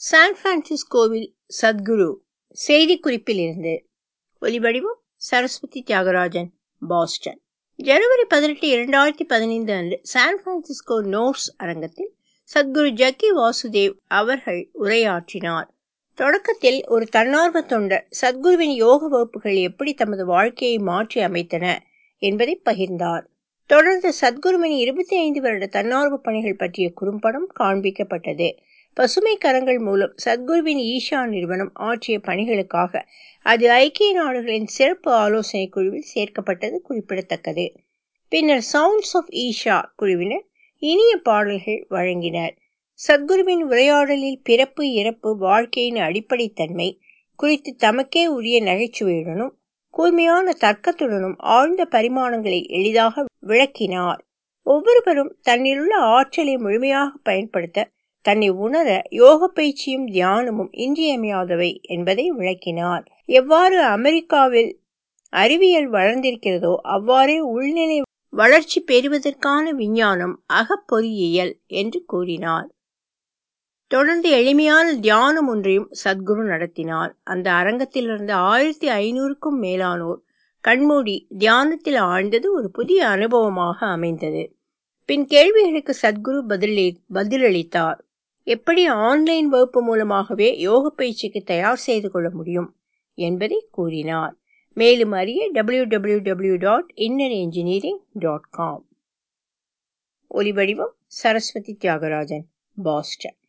San பிரான்சிஸ்கோவில் Sadhguru செய்திக்குறிப்பில் இருந்து ஒலிவடிவம் சரஸ்வதி தியாகராஜன் பாஸ்டன் ஜனவரி பதினெட்டு இரண்டாயிரத்தி பதினைந்து அன்று சான் பிரான்சிஸ்கோ நோர்ஸ் அரங்கத்தில் சத்குரு ஜக்கி வாசுதேவ் அவர்கள் உரையாற்றினார் தொடக்கத்தில் ஒரு தன்னார்வ தொண்டர் சத்குருவின் யோக வகுப்புகள் எப்படி தமது வாழ்க்கையை மாற்றி அமைத்தன என்பதை பகிர்ந்தார் தொடர்ந்து சத்குருவின் இருபத்தி ஐந்து வருட தன்னார்வ பணிகள் பற்றிய குறும்படம் காண்பிக்கப்பட்டது பசுமை கரங்கள் மூலம் சத்குருவின் ஈஷா நிறுவனம் ஆற்றிய பணிகளுக்காக அது ஐக்கிய நாடுகளின் சிறப்பு ஆலோசனை குழுவில் சேர்க்கப்பட்டது குறிப்பிடத்தக்கது பின்னர் சவுண்ட்ஸ் ஆஃப் ஈஷா குழுவினர் இனிய பாடல்கள் வழங்கினர் சத்குருவின் உரையாடலில் பிறப்பு இறப்பு வாழ்க்கையின் அடிப்படைத்தன்மை குறித்து தமக்கே உரிய நகைச்சுவையுடனும் கூர்மையான தர்க்கத்துடனும் ஆழ்ந்த பரிமாணங்களை எளிதாக விளக்கினார் ஒவ்வொருவரும் தன்னிலுள்ள ஆற்றலை முழுமையாக பயன்படுத்த தன்னை உணர யோக பயிற்சியும் தியானமும் இன்றியமையாதவை என்பதை விளக்கினார் எவ்வாறு அமெரிக்காவில் அறிவியல் வளர்ந்திருக்கிறதோ அவ்வாறே உள்நிலை வளர்ச்சி பெறுவதற்கான விஞ்ஞானம் அகப்பொறியியல் என்று கூறினார் தொடர்ந்து எளிமையான தியானம் ஒன்றையும் சத்குரு நடத்தினார் அந்த அரங்கத்திலிருந்து ஆயிரத்தி ஐநூறுக்கும் மேலானோர் கண்மூடி தியானத்தில் ஆழ்ந்தது ஒரு புதிய அனுபவமாக அமைந்தது பின் கேள்விகளுக்கு சத்குரு பதிலளி பதிலளித்தார் எப்படி ஆன்லைன் வகுப்பு மூலமாகவே யோக பயிற்சிக்கு தயார் செய்து கொள்ள முடியும் என்பதை கூறினார் மேலும் அறிய W W W dot inner engineering dot com ஒலிவடிவம் சரஸ்வதி தியாகராஜன் பாஸ்டன்